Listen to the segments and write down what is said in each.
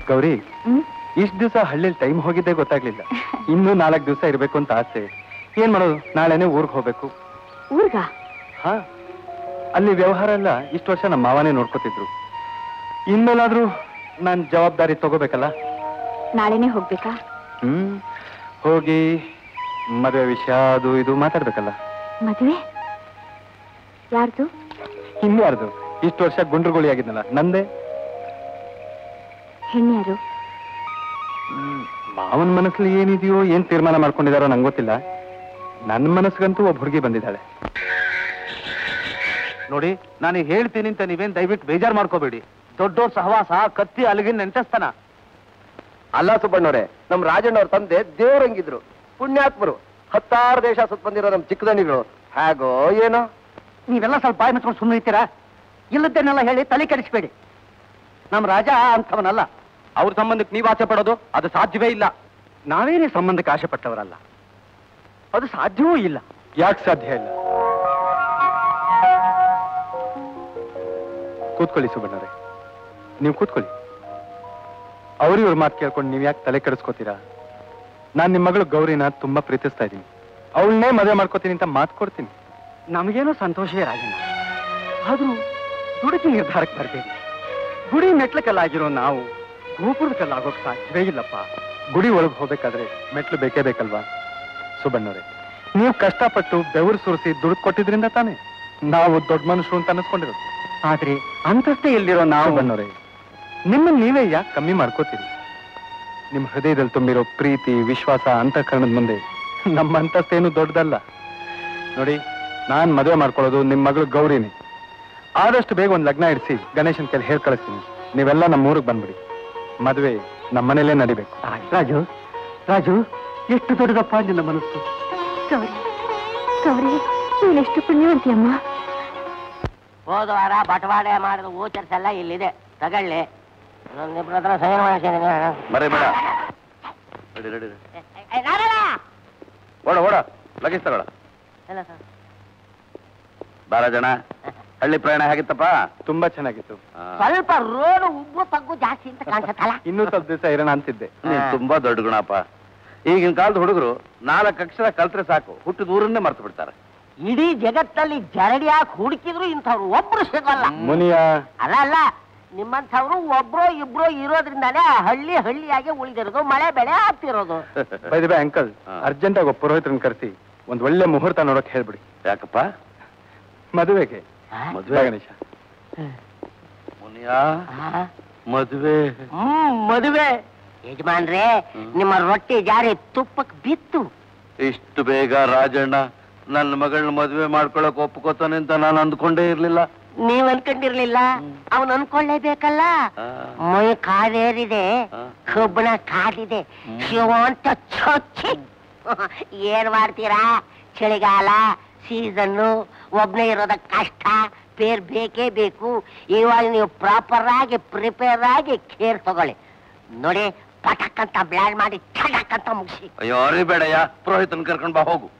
ಗೌರಿ ಹ್ಮ್ ಇಷ್ಟು ದಿವಸ ಹಳ್ಳಿಲಿ ಟೈಮ್ ಹೋಗಿದ್ದೇ ಗೊತ್ತಾಗ್ಲಿಲ್ಲ ಇನ್ನೂ ನಾಲ್ಕು ದಿವಸ ಇರ್ಬೇಕು ಅಂತ ಆಸೆ ಏನ್ ಮಾಡೋದು ನಾಳೆನೆ ಊರ್ಗ್ ಹೋಗ್ಬೇಕು ಊರ್ಗ ಹಾ ಅಲ್ಲಿ ವ್ಯವಹಾರ ಎಲ್ಲ ಇಷ್ಟು ವರ್ಷ ನಮ್ಮ ಮಾವನೇ ನೋಡ್ಕೋತಿದ್ರು ಇನ್ಮೇಲಾದ್ರೂ ನಾನ್ ಜವಾಬ್ದಾರಿ ತಗೋಬೇಕಲ್ಲ ನಾಳೆನೆ ಹೋಗ್ಬೇಕಾ ಹ್ಮ್ ಹೋಗಿ ಮದುವೆ ವಿಷಯ ಅದು ಇದು ಮಾತಾಡ್ಬೇಕಲ್ಲ ಮದುವೆ ಯಾರ್ದು ಇನ್ಯಾರ್ದು ಇಷ್ಟು ವರ್ಷ ಗುಂಡ್ರುಗುಳಿ ಆಗಿದ್ನಲ್ಲ ನಂದೇ ಹೆಣ್ಯಾರು ಹ್ಮ್, ಮಾವನ್ ಮನಸ್ಸಲ್ಲಿ ಏನಿದೆಯೋ ಏನ್ ತೀರ್ಮಾನ ಮಾಡ್ಕೊಂಡಿದಾರೋ ನಂಗೆ ಗೊತ್ತಿಲ್ಲ ನನ್ನ ಮನಸ್ಸಿಗಂತೂ ಒಬ್ಬ ಹುಡುಗಿ ಬಂದಿದ್ದಾಳೆ ನೋಡಿ ನಾನು ಹೇಳ್ತೀನಿ ಅಂತ ನೀವೇನ್ ದಯವಿಟ್ಟು ಬೇಜಾರ್ ಮಾಡ್ಕೋಬೇಡಿ ದೊಡ್ಡೋರ್ ಸಹವಾಸ ಕತ್ತಿ ಅಲ್ಲಿಗಿನ ನೆಂಟಸ್ತಾನ ಅಲ್ಲ ಸುಬ್ಬಣ್ಣವ್ರೆ ನಮ್ ರಾಜಣ್ಣವ್ರ ತಂದೆ ದೇವ್ರಂಗಿದ್ರು ಪುಣ್ಯಾತ್ಮರು ಹತ್ತಾರು ದೇಶ ಸುತ್ತ ಬಂದಿರೋ ನಮ್ ಚಿಕ್ಕದಣಿಗಳು ಹೇಗೋ ಏನೋ ನೀವೆಲ್ಲ ಸ್ವಲ್ಪ ಬಾಯಿ ಮುಚ್ಕೊಂಡು ಸುಮ್ಮನೆ ಇರ್ತೀರಾ ಇಲ್ಲದ್ದೇನೆಲ್ಲ ಹೇಳಿ ತಲೆ ಕೆಡಿಸ್ಬೇಡಿ ನಮ್ ರಾಜ ಅಂಥವನಲ್ಲ ಅವ್ರ ಸಂಬಂಧಕ್ಕೆ ನೀವು ಆಸೆ ಪಡೋದು ಅದು ಸಾಧ್ಯವೇ ಇಲ್ಲ ನಾವೇನೇ ಸಂಬಂಧಕ್ಕೆ ಆಸೆ ಪಟ್ಟವರಲ್ಲ ಅದು ಸಾಧ್ಯವೂ ಇಲ್ಲ ಯಾಕೆ ಸಾಧ್ಯ ಇಲ್ಲ ಕೂತ್ಕೊಳ್ಳಿ ಸುಬಣ್ಣರೇ ನೀವು ಕೂತ್ಕೊಳ್ಳಿ ಅವ್ರ ಇವ್ರ ಮಾತು ಕೇಳ್ಕೊಂಡು ನೀವು ಯಾಕೆ ತಲೆ ಕೆಡಿಸ್ಕೋತೀರಾ ನಾನ್ ನಿಮ್ಮ ಮಗಳು ಗೌರಿನ ತುಂಬಾ ಪ್ರೀತಿಸ್ತಾ ಇದ್ದೀನಿ ಅವಳನ್ನೇ ಮದುವೆ ಮಾಡ್ಕೋತೀನಿ ಅಂತ ಮಾತು ಕೊಡ್ತೀನಿ ನಮಗೇನೋ ಸಂತೋಷವೇ ರಾಜಣ್ಣ ಆದ್ರೂ ದುಡುಕಿ ನಿರ್ಧಾರಕ್ಕೆ ಬರಬೇಡಿ ಗುಡಿ ಮೆಟ್ಲಕಲ್ಲಾಗಿರೋ ನಾವು ಗೋಪುರದ ಕಲ್ಲಾಗೋಕ್ ಸಾಧ್ಯವೇ ಇಲ್ಲಪ್ಪ ಗುಡಿ ಒಳಗೆ ಹೋಗ್ಬೇಕಾದ್ರೆ ಮೆಟ್ಲು ಬೇಕೇ ಬೇಕಲ್ವಾ ಸುಬಣ್ಣವ್ರೆ ನೀವು ಕಷ್ಟಪಟ್ಟು ಬೆವರು ಸುರಿಸಿ ದುಡ್ಡು ಕೊಟ್ಟಿದ್ರಿಂದ ತಾನೇ ನಾವು ದೊಡ್ಡ ಮನುಷ್ಯರು ಅಂತ ಅನಿಸ್ಕೊಂಡಿರೋದು ಆದ್ರೆ ಅಂತಸ್ತೆ ಎಲ್ಲಿರೋ ನಾವು ಸುಬಣ್ಣವ್ರೆ ನಿಮ್ಮನ್ನ ನೀವೇ ಯಾಕೆ ಕಮ್ಮಿ ಮಾಡ್ಕೋತೀರಿ ನಿಮ್ಮ ಹೃದಯದಲ್ಲಿ ತುಂಬಿರೋ ಪ್ರೀತಿ ವಿಶ್ವಾಸ ಅಂತಃಕರಣದ ಮುಂದೆ ನಮ್ಮ ಅಂತಸ್ತೇನು ದೊಡ್ಡದಲ್ಲ ನೋಡಿ ನಾನ್ ಮದುವೆ ಮಾಡ್ಕೊಳ್ಳೋದು ನಿಮ್ಮ ಮಗಳು ಗೌರಿನಿ ಆದಷ್ಟು ಬೇಗ ಒಂದು ಲಗ್ನ ಇಡಿಸಿ ಗಣೇಶನ್ ಕೈಲಿ ಹೇಳಿ ಕಳಿಸ್ತೀನಿ ನೀವೆಲ್ಲ ನಮ್ಮ ಊರಿಗೆ ಬಂದ್ಬಿಡಿ ಮದುವೆ ನಮ್ಮ ಮನೇಲೇ ನಡಿಬೇಕು ರಾಜು ರಾಜು ಎಷ್ಟು ದೊಡ್ಡದಪ್ಪ ನಿನ್ನ ಮನಸ್ಸು ಗೌರಿ ಗೌರಿ ನೀನೆಷ್ಟು ಪುಣ್ಯವಂತಿ ಅಮ್ಮ ಹೋದ ವಾರ ಬಟವಾಡೆ ಮಾಡಿದ ಊಚರ್ಸ್ ಎಲ್ಲ ಇಲ್ಲಿದೆ ತಗೊಳ್ಳಿ ಇನ್ನೊಂದಿಬ್ರ ಹತ್ರ ಸಹಿ ಮಾಡಿಸಿದ್ದೀನಿ ಮರೆ ಬೇಡ ರೆಡಿ ರೆಡಿ ಓಡ ಓಡ ಲಗೇಜ್ ತಗೊಳ ಬಾರ ಜನ ಹಳ್ಳಿ ಪ್ರಯಾಣ ಹೇಗಿತ್ತಪ್ಪ ತುಂಬಾ ಚೆನ್ನಾಗಿತ್ತು ಸ್ವಲ್ಪ ರೋಡ್ ಉಬ್ಬು ತಗ್ಗು ಜಾಸ್ತಿ ಅಂತ ಕಾಣಿಸುತ್ತಲ್ಲ ಇನ್ನೂ ಸ್ವಲ್ಪ ದಿವಸ ಇರೋಣ ಅಂತಿದ್ದೆ ನೀನ್ ತುಂಬಾ ದೊಡ್ಡ ಗುಣಪ್ಪ ಈಗಿನ ಕಾಲದ ಹುಡುಗರು ನಾಲ್ಕು ಅಕ್ಷರ ಕಲ್ತ್ರೆ ಸಾಕು ಹುಟ್ಟಿದ ಊರನ್ನೇ ಮರ್ತು ಬಿಡ್ತಾರೆ ಇಡೀ ಜಗತ್ತಲ್ಲಿ ಜರಡಿಯಾಗಿ ಹುಡುಕಿದ್ರು ಇಂಥವ್ರು ಒಬ್ರು ಸಿಗಲ್ಲ ಮುನಿಯ ಅಲ್ಲ ಅಲ್ಲ ನಿಮ್ಮಂಥವ್ರು ಒಬ್ರೋ ಇಬ್ರೋ ಇರೋದ್ರಿಂದಾನೇ ಆ ಹಳ್ಳಿ ಹಳ್ಳಿಯಾಗಿ ಉಳಿದಿರೋದು ಮಳೆ ಬೆಳೆ ಆಗ್ತಿರೋದು ಬೈ ಬೈ ಅಂಕಲ್ ಹಾ. ಅರ್ಜೆಂಟ್ ಆಗಿ ಒಬ್ಬ ಪುರೋಹಿತರನ್ನ ಕರೆಸಿ ಒಂದ್ ಒಳ್ಳೆ ಮುಹೂರ್ತ ನೋಡಕ್ ಹೇಳ್ಬಿಡಿ ಯಾಕಪ್ಪ ಮದುವೆಗೆ ಮದ್ವೆ? ಬಾ ಗಣೇಶ ಮುನಿಯಾ ಮದುವೆ ಹ್ಮ್ ಮದುವೆ ಯಜಮಾನ್ರೆ ನಿಮ್ಮ ರೊಟ್ಟಿ ಜಾರಿ ತುಪ್ಪಕ್ ಬಿತ್ತು ಇಷ್ಟು ಬೇಗ ರಾಜಣ್ಣ ನನ್ನ ಮಗಳನ್ನ ಮದುವೆ ಮಾಡ್ಕೊಳಕ್ ಒಪ್ಕೋತಾನೆ ಅಂತ ನಾನು ಅಂದ್ಕೊಂಡೇ ಇರ್ಲಿಲ್ಲ ನೀವ್ ಅನ್ಕೊಂಡಿರ್ಲಿಲ್ಲ ಅವನ್ ಅನ್ಕೊಳ್ಳೇಬೇಕಲ್ಲ ಆ, ಮೈ ಕಾವೇರಿದೆ ಆ. ಕಬ್ಬಣ ಕಾದಿದೆ ಶಿವ ಅಂತ ಚೊಚ್ಚಿ ಏನ್ ಮಾಡ್ತೀರಾ ಚಳಿಗಾಲ ಸೀಸನ್ನು ಒಬ್ನೇ ಇರೋದಕ್ ಕಷ್ಟ ಪೇರ್ ಬೇಕೇ ಬೇಕು ಇವಾಗ ನೀವು ಪ್ರಾಪರ್ ಆಗಿ ಪ್ರಿಪೇರ್ ಆಗಿ ಕೇರ್ ತಗೊಳ್ಳಿ ನೋಡಿ ಪಟಕ್ ಅಂತ ಬ್ಲಾಡ್ ಮಾಡಿ ಠಡಕ್ ಅಂತ ಮುಗಿಸಿ ಅಯ್ಯೋ ಅರಿಬೇಡಯ್ಯ ಪುರೋಹಿತನ್ ಕರ್ಕೊಂಡ್ ಬಾ ಹೋಗು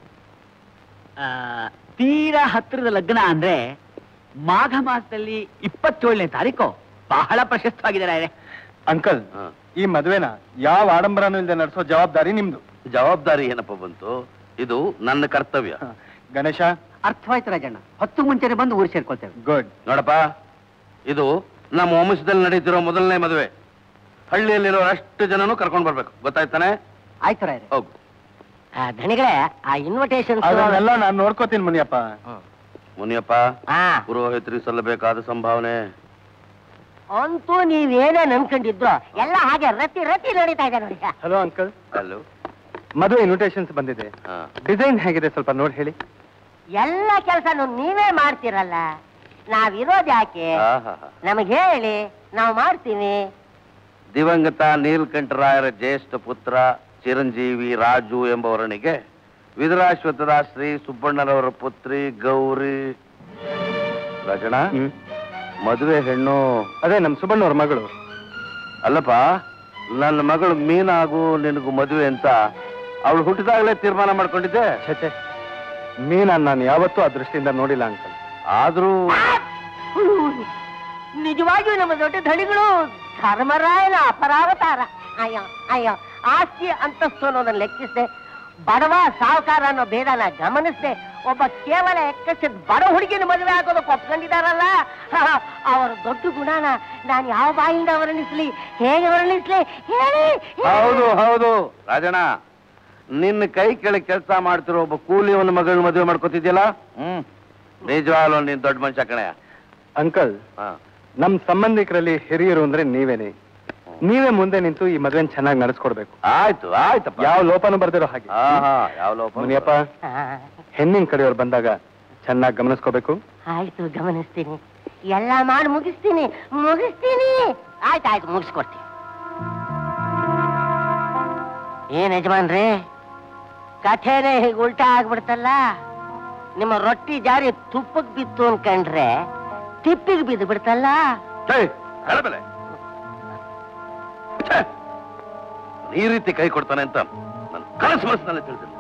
ತೀರಾ ಹತ್ತಿರದ ಲಗ್ನ ಅಂದ್ರೆ ಮಾಘ ಮಾಸದಲ್ಲಿ ಇಪ್ಪತ್ತೇಳನೇ ತಾರೀಕು ಬಹಳ ಪ್ರಶಸ್ತವಾಗಿದೆ ರಾಯರೇ ಅಂಕಲ್ ಹಾ. ಈ ಮದುವೆನ ಯಾವ ಆಡಂಬರನೂ ಇಲ್ಲದೆ ನಡೆಸೋ ಜವಾಬ್ದಾರಿ ನಿಮ್ದು ಜವಾಬ್ದಾರಿ ಏನಪ್ಪ ಬಂತು ಇದು ನನ್ನ ಕರ್ತವ್ಯ ಹ. ಗಣೇಶ ಅರ್ಥವಾಯ್ತು ರಾಜಣ್ಣ ಹತ್ತು ಮುಂಚೆನೆ ಬಂದು ಊರು ಸೇರ್ಕೊಳ್ತೇವೆ ಗುಡ್ ನೋಡಪ್ಪ ಇದು ನಮ್ಮ ವಂಶದಲ್ಲಿ ನಡೀತಿರೋ ಮೊದಲನೇ ಮದುವೆ ಹಳ್ಳಿಯಲ್ಲಿರೋ ಅಷ್ಟು ಜನನು ಕರ್ಕೊಂಡ್ ಬರ್ಬೇಕು ಗೊತ್ತಾಯ್ತಾನೆ ಆಯ್ತು ರಾಯರೇ ಹೋಗು ಆ, ಧಣಿಗಳೇ ಆ ಇನ್ವಿಟೇಷನ್ ಅದನ್ನೆಲ್ಲ ನಾನು ನೋಡ್ಕೋತೀನಿ ಮುನಿಯಪ್ಪ ಮುನಿಯಪ್ಪ ಹಾ ಪುರೋಹಿತರಿಗೆ ಸಲ್ಲಬೇಕಾದ ಸಂಭಾವನೆ ಅಂತೂ ನೀವೇನೇನ್ ಅನ್ಕೊಂಡಿದ್ರು ಎಲ್ಲ ಹಾಗೆ ರತಿ ರತಿ ನಡೀತಾ ಇದೆ ನೋಡಿ ಹಲೋ ಅಂಕಲ್ ಅಲ್ಲೋ ಮದುವೆ ಇನ್ವಿಟೇಷನ್ಸ್ ಬಂದಿದೆ ಹಾ. ಡಿಸೈನ್ ಹೇಗಿದೆ ಸ್ವಲ್ಪ ನೋಡಿ ಹೇಳಿ ಎಲ್ಲ ಕೆಲಸನು ನೀವೇ ಮಾಡ್ತೀರಲ್ಲ ನಾವಿರೋದ್ ಯಾಕೆ ಆಹಾಹಾ. ನಮಗೆ ಹೇಳಿ ನಾವು ಮಾಡ್ತೀವಿ ದಿವಂಗತ ನೀಲಕಂಠರಾಯರ ಜ್ಯೇಷ್ಠ ಪುತ್ರ ಚಿರಂಜೀವಿ ರಾಜು ಎಂಬವರನಿಗೆ ವಿದುರಾಶ್ವತ್ಥದ ಶ್ರೀ ಸುಬ್ಬಣ್ಣರವರ ಪುತ್ರಿ ಗೌರಿ ರಾಜಣ್ಣ ಹ್ಮ್. ಮದುವೆ ಹೆಣ್ಣು ಅದೇ ನಮ್ ಸುಬ್ಬಣ್ಣವ್ರ ಮಗಳು ಅಲ್ಲಪ್ಪ ನನ್ನ ಮಗಳು ಮೀನಾಗು ನಿನಗೂ ಮದುವೆ ಅಂತ ಅವಳು ಹುಟ್ಟಿದಾಗಲೇ ತೀರ್ಮಾನ ಮಾಡ್ಕೊಂಡಿದ್ದೆ ಛೆ ಮೀನಾ ನಾನು ಯಾವತ್ತೂ ಆ ದೃಷ್ಟಿಯಿಂದ ನೋಡಿಲ್ಲ ಅಂಕಲ್ ಆದ್ರೂ ನಿಜವಾಗಿಯೂ ನಮ್ಮ ದೊಡ್ಡ ಧಳಿಗಳು ಧರ್ಮರಾಯನ ಅಪರಾವತಾರ ಅಯ್ಯೋ ಅಯ್ಯೋ ಆಸ್ತಿ ಅಂತಸ್ತು ಅನ್ನೋದನ್ನ ಲೆಕ್ಕಿಸದೆ ಬಡವ ಸಾಹುಕಾರ ಅನ್ನೋ ಭೇದನ ಗಮನಿಸದೆ ಒಬ್ಬ ಕೇವಲ ಎಕ್ಕಸಿದ ಬಡ ಹುಡುಗಿನ ಮದುವೆ ಆಗೋದಕ್ಕೆ ಒಪ್ಕೊಂಡಿದಾರಲ್ಲ ಅವರ ದೊಡ್ಡ ಗುಣನ ನಾನು ಯಾವ ಬಾಯಿಂದ ವರ್ಣಿಸ್ಲಿ ಹೇಗೆ ವರ್ಣಿಸ್ಲಿ ಹೇಳಿ ಹೌದು ಹೌದು ರಾಜಣ್ಣ ನಿನ್ನ ಕೈ ಕೆಳಗೆ ಕೆಲಸ ಮಾಡ್ತಿರೋ ಒಬ್ಬ ಕೂಲಿಯವನ ಮಗಳನ್ನ ಮದುವೆ ಮಾಡ್ಕೋತಿದ್ಯಲ್ಲ ಹ್ಮ್ ನಿಜವಾಗ್ಲೂ ನೀನ್ ದೊಡ್ಡ ಮನುಷ್ಯ ಕಣೆ ಅಂಕಲ್ ಹಾ ನಮ್ ಸಂಬಂಧಿಕರಲ್ಲಿ ಹಿರಿಯರು ಅಂದ್ರೆ ನೀವೇನೆ ನೀವೇ ಮುಂದೆ ನಿಂತು ಈ ಮದ್ವೆನ್ ಚೆನ್ನಾಗಿ ನಡೆಸ್ಕೊಡ್ಬೇಕು ಆಯ್ತು ಆಯ್ತಪ್ಪ ಯಾವ ಲೋಪನೂ ಬರ್ದಿರೋ ಹಾಗೆ ಆಹಾ ಯಾವ ಲೋಪ ಮುನಿಯಪ್ಪ ಹೆಣ್ಣಿನ ಕಡೆಯವ್ರು ಬಂದಾಗ ಚೆನ್ನಾಗಿ ಗಮನಿಸ್ಕೋಬೇಕು ಆಯ್ತು ಗಮನಿಸ್ತೀನಿ ಎಲ್ಲ ಮಾಡಿ ಮುಗಿಸ್ತೀನಿ ಮುಗಿಸ್ತೀನಿ ಆಯ್ತು ಆಯ್ತು ಮುಗಿಸ್ಕೊಡ್ತೀನಿ ಏನ್ ಯಜಮಾನ್ರಿ ಕಥೆನೇ ಹೀಗೆ ಉಲ್ಟಾ ಆಗ್ಬಿಡ್ತಲ್ಲ ನಿಮ್ಮ ರೊಟ್ಟಿ ಜಾರಿ ತುಪ್ಪಕ್ ಬಿತ್ತು ಅನ್ಕಂಡ್ರೆ ತಿಪ್ಪಿಗೆ ಬಿದ್ದು ಬಿಡ್ತಲ್ಲ ಬೆಲೆ ಈ ರೀತಿ ಕೈ ಕೊಡ್ತಾನೆ ಅಂತ ನನ್ನ ಕನಸು ಮನಸ್ಸಿನಲ್ಲಿ ತಿಳಿದಿಲ್ಲ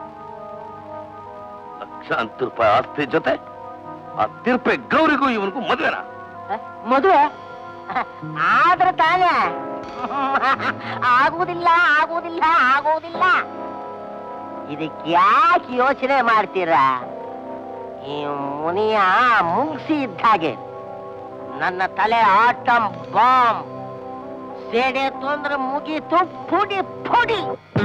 ಲಕ್ಷಾಂತರ ರೂಪಾಯಿ ಆಸ್ತಿ ಜೊತೆ ಆ ತಿರ್ಪೆ ಗೌರಿಗೂ ಇವನಿಗೂ ಮದುವೆನಾ ಮದುವೆ ಆದ್ರೆ ತಾನೇ ಆಗುವುದಿಲ್ಲ ಆಗುವುದಿಲ್ಲ ಆಗುವುದಿಲ್ಲ ಇದಕ್ಕೆ ಯಾಕೆ ಯೋಚನೆ ಮಾಡ್ತೀರಾ ಈ ಮುನಿಯ ಮುಂಗ್ಸಿ ಇದ್ದ ಹಾಗೆ ನನ್ನ ತಲೆ ಆಟಂ ಬಾಂಬ್ ಸೇಡೆ ತೊಂದ್ರೆ ಮುಗೀತು ಪುಡಿ ಪುಡಿ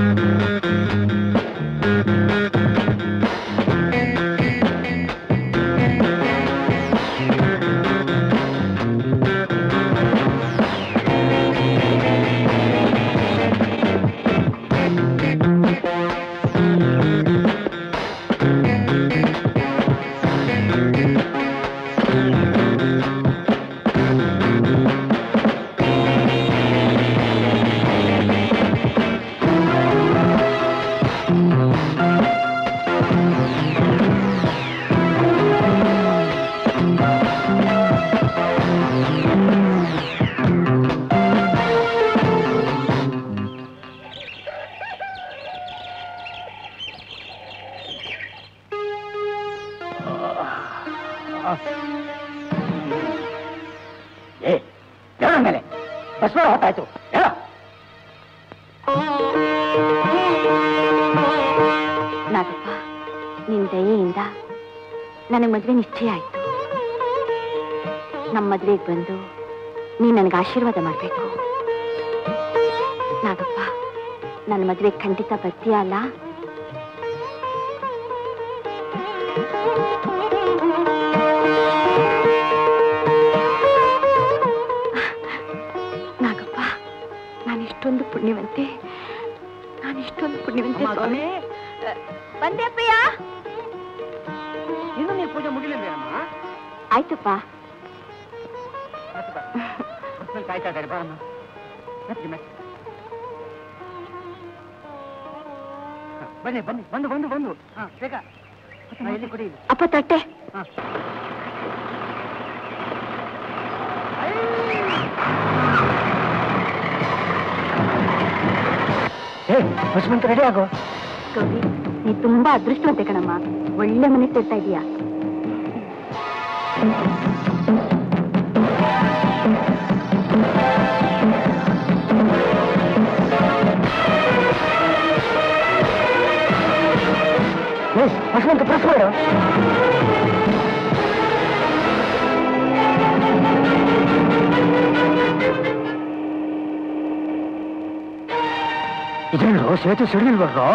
ಏ ಹೇಳ ಮೇಲೆ ಬಸ್ ಹೊತ್ತಾಯ್ತು ಹೇಳ ನಾಗಪ್ಪ ನಿನ್ ದಯೆಯಿಂದ ನನಗೆ ಮದ್ವೆ ನಿಶ್ಚಯ ಆಯ್ತು ನಮ್ಮ ಮದ್ವೆಗೆ ಬಂದು ನೀ ನನಗೆ ಆಶೀರ್ವಾದ ಮಾಡ್ಬೇಕು ನಾಗಪ್ಪ ನನ್ನ ಮದ್ವೆ ಖಂಡಿತ ಬರ್ತೀಯ ಅಲ್ಲ ನಾಗಪ್ಪ ನಾನು ಇಷ್ಟೊಂದು ಪುಣ್ಯವಂತೆ ನಾನು ಇಷ್ಟೊಂದು ಪುಣ್ಯವಂತೆ ಸ್ವಾಮಿ ಬಂದೆ ಅಪ್ಪಯ್ಯ ಇನ್ನು ನೀನು ಪೂಜೆ ಮುಗಿಲಿಲ್ಲ ಅಮ್ಮ ಆಯ್ತಪ್ಪ ಬಸ್ನಲ್ಲಿ ಕಾಯ್ತಾ ಇದ್ದಾರೆ ಬಾರಮ್ಮ ಮೆತ್ತಿಗೆ ಮೆತ್ತಿಗೆ. ಹ, ಬನ್ನಿ ಬನ್ನಿ ಬಂದು ಬಂದು ಬಂದು ಹಾ ಬೇಗ ಹಾ, ಇಲ್ಲಿ ಕೊಡಿ ಇಲ್ಲಿ. ಅಪ್ಪ ತಟ್ಟೆ ಹಾ. ಏ ಬಸ್ಮಂತ ರೆಡಿ ಆಗೋ ಗೌರಿ ನೀ ತುಂಬಾ ಅದೃಷ್ಟವಂತೆ ಕಣಮ್ಮ ಒಳ್ಳೆ ಮನೆ ಸೇರ್ತಾ ಇದೀಯಾ ಏ ಬಸ್ಮಂತ ಪ್ರೆಸ್ ಮಾಡು ಇದೇನು ಸೇತು ಸಿಡಿಲ್ಬಾರ್ದು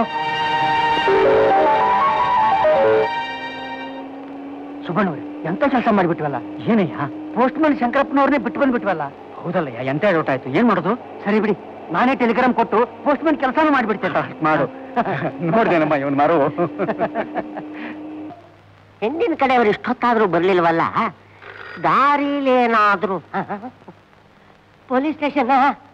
ಸುಬ್ಬಣ್ಣವ್ರೆ ಎಂತ ಕೆಲಸ ಮಾಡಿಬಿಟ್ವಲ್ಲ ಏನಯ್ಯ ಪೋಸ್ಟ್ ಮ್ಯಾನ್ ಶಂಕರಪ್ಪನವ್ರನ್ನೇ ಬಿಟ್ಟು ಬಂದ್ಬಿಟ್ವಲ್ಲ ಹೌದಲ್ಲಯ್ಯ ಎಂತ ಡೌಟ್ ಆಯ್ತು ಏನ್ ಮಾಡೋದು ಸರಿ ಬಿಡಿ ನಾನೇ ಟೆಲಿಗ್ರಾಮ್ ಕೊಟ್ಟು ಪೋಸ್ಟ್ ಮ್ಯಾನ್ ಕೆಲಸನೂ ಮಾಡ್ಬಿಡ್ತೇನೆ ಮಾಡು ನೋಡ್ದೇನಮ್ಮ ಇವನ್ ಮಾರು ಹೆಣ್ಣಿನ ಕಡೆಯವರು ಇಷ್ಟೊತ್ತಾದ್ರೂ ಬರ್ಲಿಲ್ವಲ್ಲ ದಾರಿಲೇನಾದ್ರೂ ಪೊಲೀಸ್ ಸ್ಟೇಷನ್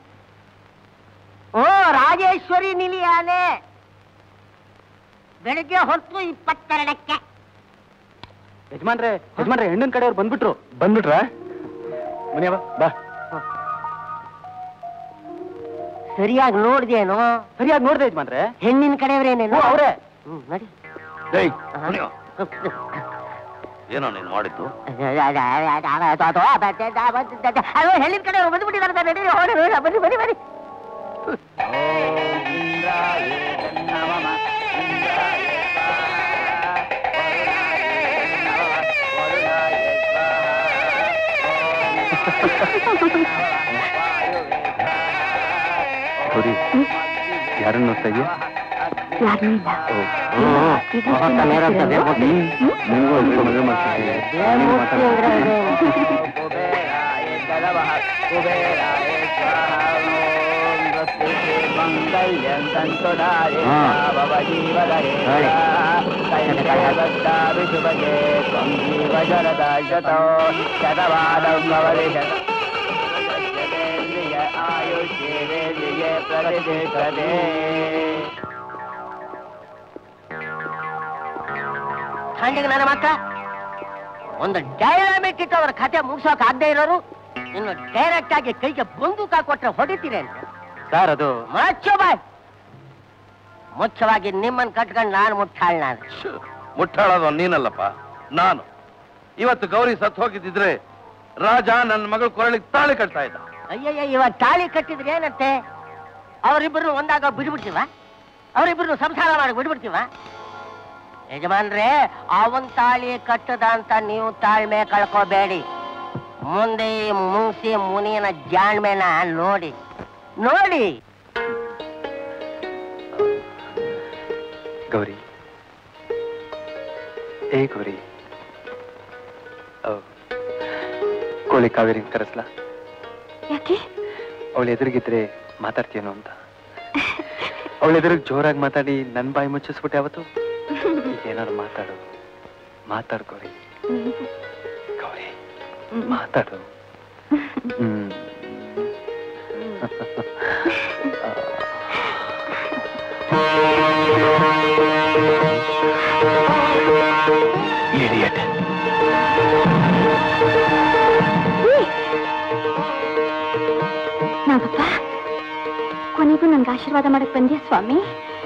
ಓ ರಾಜೇಶ್ವರಿ ನಿಲಿಯಾನೆ ಬೆಳಿಗ್ಗೆ ಹೊತ್ತು ಇಪ್ಪತ್ತೆರಡಕ್ಕೆ ಯಜಮಾನ್ರೆ ಯಜಮಾನ್ರೆ ಹೆಣ್ಣಿನ ಕಡೆಯವ್ರು ಬಂದ್ಬಿಟ್ರು ಬಂದ್ಬಿಟ್ರಾ ಮುನಿಯವ್ವ ಬಾ ಸರಿಯಾಗಿ ನೋಡ್ದೇನೋ ಸರಿಯಾಗಿ ನೋಡ್ದೆ ಯಜಮಾನ್ರೆ ಹೆಣ್ಣಿನ ಕಡೆಯವರೇನೇನೋ ಓ, ಅವ್ರೇ. ಹ್ಮ್, ನಡಿ ಏಯ್, ಮುನಿಯೋ. ಏನೋ ನೀನು ಮಾಡಿದ್ದು ಅಯ್ಯೋ ಹೇಳಿದ ಕಡೆ ಅವ್ರು ಬಂದ್ಬಿಟ್ಟಿದ್ದಾರೆ ಸರ್, ನಡೀರಿ, ಹೊರಡಿ, ಹೊರಡಿ, ಬನ್ನಿ ಬನ್ನಿ ಬನ್ನಿ ಗೌರಿ ಯಾರನ್ನು ನೋಡ್ತಾ ಇದೆಯಾ ಯಾರನ್ನೂ ಇಲ್ಲ ಈಗ ನಿಮಗೂ ಅನ್ಕೊಂಡು ಮದುವೆ ಮಾಡ್ತಿದ್ದೀನಿ ನೀನು ಮಾತಾಡು. ಖಂಡಿಗೆ ನನ್ನ ಮಕ್ಕ ಒಂದು ಡೈನಾಮಿಕ್ ಇಟ್ಟು ಅವರ ಕತೆ ಮುಗಿಸೋಕ್ ಆಗದೆ ಇರೋರು ಇನ್ನು ಡೈರೆಕ್ಟ್ ಆಗಿ ಕೈಗೆ ಬಂದೂಕ ಕೊಟ್ರೆ ಹೊಡಿತೀರಿ ಅಂತ ಸರ್ ಅದು ಮುಚ್ಚು ಬಾಯ್ ಮುಖ್ಯವಾಗಿ ನಿಮ್ಮನ್ನ ಕಟ್ಕೊಂಡು ನಾನು ಮುಟ್ಟಾಳ್ ನಾನು ಶ್ಶ್, ಮುಟ್ಟಾಳೋದು ನೀನಲ್ಲಪ್ಪ ನಾನು ಇವತ್ತು ಗೌರಿ ಸತ್ತು ಹೋಗಿದ್ದಿದ್ರೆ ರಾಜ ನನ್ನ ಮಗಳ ಕೊರಳಿಗೆ ತಾಳಿ ಕಟ್ತಾ ಇದ್ದ ಅಯ್ಯಯ್ಯ ಇವಾಗ ತಾಳಿ ಕಟ್ಟಿದ್ರೆ ಏನಂತೆ ಅವರಿಬ್ಬರು ಒಂದಾಗ ಬಿಡ್ಬಿಡ್ತೀವ ಅವರಿಬ್ಬರು ಸಂಸಾರ ಮಾಡಿ ಬಿಡ್ಬಿಡ್ತೀವ ಯಜಮಾನ್ರೆ ಅವನ್ ತಾಳಿ ಕಟ್ಟದ ಅಂತ ನೀವು ತಾಳ್ಮೆ ಕಳ್ಕೋಬೇಡಿ ಮುಂದೆ ಈ ಮುಂಗ್ಸಿ ಮುನಿಯನ ಜಾಣ್ಮೆನ ನೋಡಿ ನೋಡಿ ಗೌರಿ ಏ ಗೌರಿ ಓ, ಕೋಳಿ ಕಾವೇರಿ ಕರೆಸ್ಲಾ ಯಾಕೆ ಅವಳು ಎದುರಿಗಿದ್ರೆ ಮಾತಾಡ್ತೀಯೇನೋ ಅಂತ ಅವಳ ಎದುರಿಗೆ ಜೋರಾಗಿ ಮಾತಾಡಿ ನನ್ನ ಬಾಯಿ ಮುಚ್ಚಿಸ್ಬಿಟ್ಟೆ ಅವತ್ತು ಈಗ ಏನಾದ್ರು ಮಾತಾಡು ಮಾತಾಡು ಗೌರಿ ಗೌರಿ ಮಾತಾಡು ಹ್ಮ್ Idiot. ನಾಗಪ್ಪ ಕೊನೆಗೂ ನನ್ಗೆ ಆಶೀರ್ವಾದ ಮಾಡಕ್ ಬಂದ್ಯಾ ಸ್ವಾಮಿ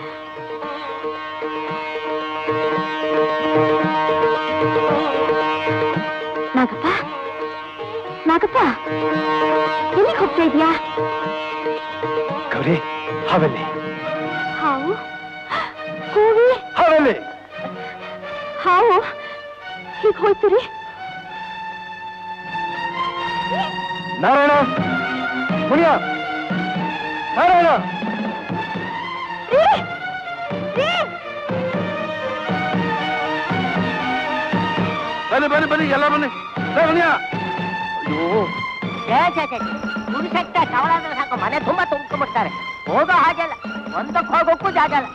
ನಾಗಪ್ಪ ನಾಗಪ್ಪ ಎಲ್ಲಿಗೆ ಹೋಗ್ತಾ ಇದೀಯಾ ಗೌರಿ ಹಾವೆಲ್ಲಿ ಹಾವು ಕೂವಿ ಹಾವೆಲ್ಲಿ ಹಾವು ಹೀಗೆ ಹೋಯ್ತೀರಿ ನಾರಾಯಣ ಮುನಿಯ ನಾರಾಯಣ ಬನ್ನಿ ಬನ್ನಿ ಬನ್ನಿ ಎಲ್ಲ ಬನ್ನಿ ಏ, ಬನ್ನಿಯ ಅಯ್ಯೋ ಛೇ, ಛೇ, ಛೇ. ಗುಡಿಸಟ್ಟ ಕವಲಾದ್ರೆ ಸಾಕು ಮನೆ ತುಂಬಾ ತುಂಬ್ಕೊಂಡ್ಬಿಡ್ತಾರೆ ಹೋಗೋ ಹಾಗೆಲ್ಲ ಒಂದಕ್ಕೆ ಹೋಗೋಕ್ಕೂ ಜಾಗ ಇಲ್ಲ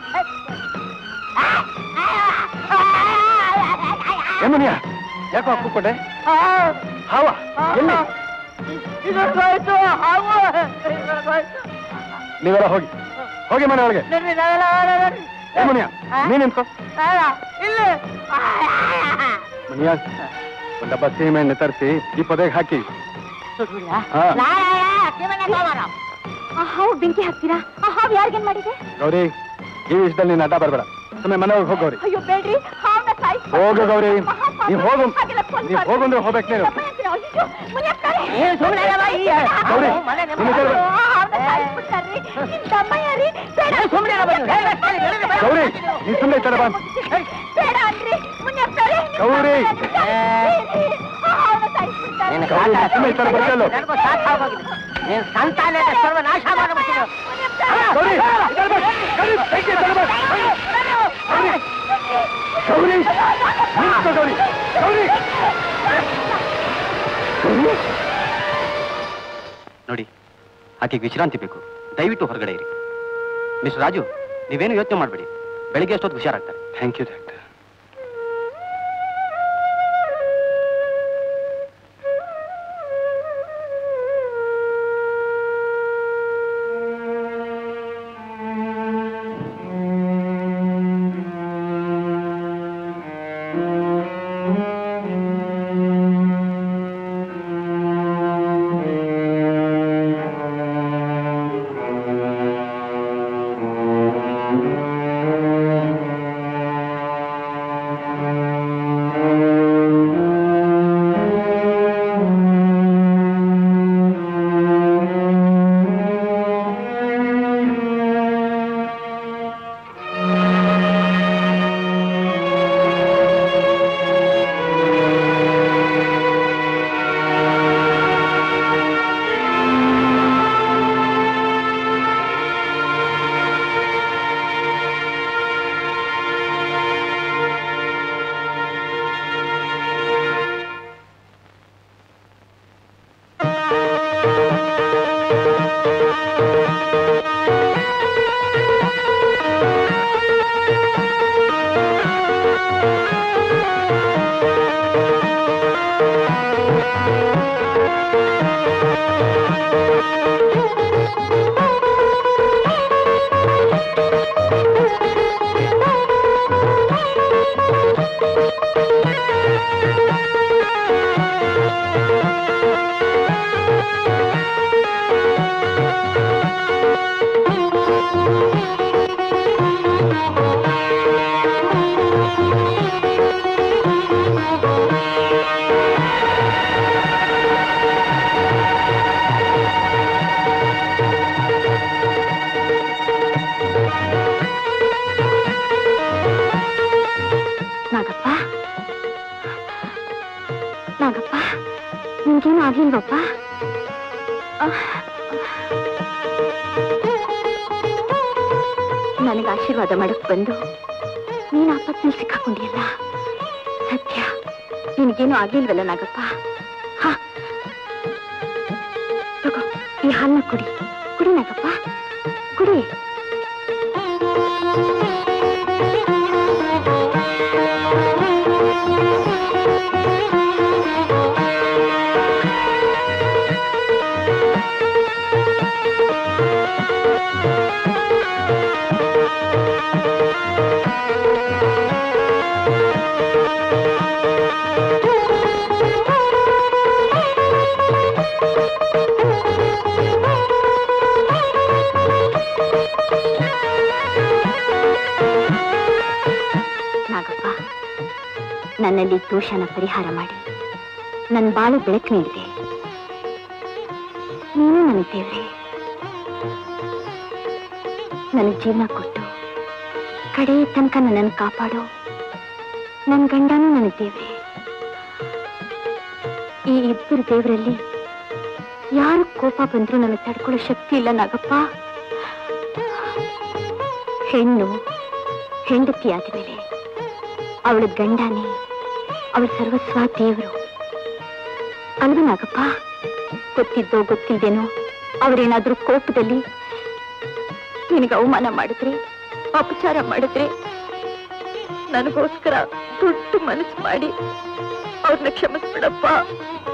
ಏ ಮುನಿಯ ಯಾಕೋ ಹಾಕ್ಕೊಂಡೆ ಹಾವ ಎಲ್ಲಿ ಇದೊಂದಾಯ್ತು ಹಾವು ಇದೊಂದಾಯ್ತು. ನೀವೆಲ್ಲ ಹೋಗಿ ಹೋಗಿ ಮನೆ ಒಳಗೆ ನಡ್ರಿ, ನಾವೆಲ್ಲ ಹೊರಗೆ ನಡ್ರಿ. ಏ ಮುನಿಯ ನೀನ್ ನಿಂತ್ಕೋ ಬೇಡ, ಇಲ್ಲಿ ಮುನಿಯ ಒಂದು ಡಬ್ಬ ಸೀಮೆಣ್ಣೆ ತರಿಸಿ ಈ ಪೊದೆಗೆ ಹಾಕಿ ಸುಡ್ಬಿಡ್ಲಾ? ಹಾ. ನಾರಾಯಣ, ಶಿವನ ಸೋಮವಾರ. ಆ ಹಾವು ಬೆಂಕಿ ಹಾಕ್ತೀರಾ ಆ ಹಾವು ಯಾರಿಗೇನ್ ಮಾಡಿದೆ ಗೌರಿ ಈ ವಿಷಯದಲ್ಲಿ ನೀನು ಅಡ್ಡ ಬರಬೇಡ ಸುಮ್ಮನೆ ಮನೆ ಹೋಗಿ ಹೋಗಿ ಗೌರಿ ಅಯ್ಯೋ ಬೇಡ್ರಿ ಹಾವನ್ನ ಸಾಯಿಸಿ ಹೋಗು ಗೌರಿ ನೀವ್ ಹೋಗು ಹಾಗೆಲ್ಲ ಕೊಂದ್ ನೀವ್ ಹೋಗು ಅಂದ್ರೆ ಹೋಗ್ಬೇಕು ನೀನು ಅಯ್ಯೋ, ಮುನಿಯಪ್ಪನವ್ರೆ. ನೀನು ಸುಮ್ನೆ ಇರಲ್ಲ, ಈ ಗೌರಿ, ಮನೆ ನಿಮ್ಮ ನಿನ್ನ ಕೈಲಿ- ಆ ಹಾವನ್ನ ಸಾಯಿಸ್ಬಿಡ್ತಾರ್ರಿ. ನಿಮ್ ತಮ್ಮಯ್ಯ ರೀ. ಬೇಡ. ನೀನು ಸುಮ್ನೆ ಇರಲ್ಲ, ಬನ್ನಿ. ಹೇಳಿ, ಹೇಳಿ, ಹೇಳಿ, ಬೇಡ. ಗೌರಿ ನೀ ಸುಮ್ಮನೆ ಇರ್ತಾರೆ ಬಾ ಬೇಡ ಅನ್ರಿ ಮುನಿಯಪ್ಪನವ್ರೆ. ಗೌರಿ ಆ ಹಾವನ್ನ ಸಾಯಿಸ್ಬಿಡ್ತಾರೆ. ನಿನ್ನ ಗೌರಿ, ಕಾಟ ಸುಮ್ನೆ ಇರ್ತಾರೆ ಬರ್ಕಲ್ಲು. ನನಗೂ ಸಾಕಾಗೋಗಿದೆ. ನೀನ್ ಸಂತಾನ ಸರ್ವ ನಾಶ ಮಾಡ್ಬಿಡ್ತೀನಿ ಗೌರಿ ಇದ್ದಾರೆ ಬಾ. ಗೌರಿ ಬೆಂಕಿ ಇದ್ದಾರೆ ಬಾ. ಗೌರಿ ನಿಂತ್ಕೋ ಗೌರಿ ಗೌರಿ ನೋಡಿ ಆಕೆಗೆ ವಿಶ್ರಾಂತಿ ಬೇಕು ದಯವಿಟ್ಟು ಹೊರಗಡೆ ಇರಿ ಮಿಸ್ಟರ್ ರಾಜು ನೀವೇನು ಯೋಚನೆ ಮಾಡಬೇಡಿ ಬೆಳಿಗ್ಗೆ ಅಷ್ಟೊತ್ತು ಹುಷಾರಾಗ್ತಾರೆ ಥ್ಯಾಂಕ್ ಯು ಡಾಕ್ಟರ್ ಆಗ್ಲಿಲ್ವಪ್ಪ ನನಗೆ ಆಶೀರ್ವಾದ ಮಾಡಕ್ ಬಂದು ನೀನು ಆಪತ್ನಲ್ಲಿ ಸಿಕ್ಕಾಕೊಂಡಿಯಲ್ಲ ಸತ್ಯ ನಿನಗೇನು ಆಗ್ಲಿಲ್ವಲ್ಲ ನಾಗಪ್ಪ ಹಾ ತಗೋ ಈ ಹಾಲನ್ನ ಕುಡಿ ಕುಡಿ ನಾಗಪ್ಪ ಕುಡಿ ನಾಗಪ್ಪ ನನ್ನಲ್ಲಿ ದೋಷನ ಪರಿಹಾರ ಮಾಡಿ ನನ್ನ ಬಾಳು ಬೆಳಕು ನೀಡಿದೆ ನೀನು ನನ್ನ ದೇವ್ರೆ ನನಗೆ ಜೀವನ ಕೊಟ್ಟು ಕಡೆ ತನಕ ನನ್ನನ್ನು ಕಾಪಾಡೋ ನನ್ನ ಗಂಡನೂ ನನ್ನ ದೇವ್ರೆ ಈ ಇಬ್ಬರು ದೇವರಲ್ಲಿ ಯಾರು ಕೋಪ ಬಂದ್ರೂ ನನಗೆ ತಡ್ಕೊಳ್ಳೋ ಶಕ್ತಿ ಇಲ್ಲ ನಾಗಪ್ಪ ಹೆಣ್ಣು ಹೆಂಡತಿ ಆದ್ಮೇಲೆ ಅವಳ ಗಂಡನೇ ಅವಳ ಸರ್ವಸ್ವ ದೇವರು ಅಲ್ವ ನಾಗಪ್ಪ ಗೊತ್ತಿದ್ದೋ ಗೊತ್ತಿಲ್ದೇನೋ ಅವರೇನಾದ್ರೂ ಕೋಪದಲ್ಲಿ ನಿನಗೆ ಅವಮಾನ ಮಾಡಿದ್ರೆ ಅಪಚಾರ ಮಾಡಿದ್ರೆ ನನಗೋಸ್ಕರ ದೊಡ್ಡ ಮನಸ್ಸು ಮಾಡಿ ಅವ್ರನ್ನ ಕ್ಷಮಿಸ್ಬಿಡಪ್ಪ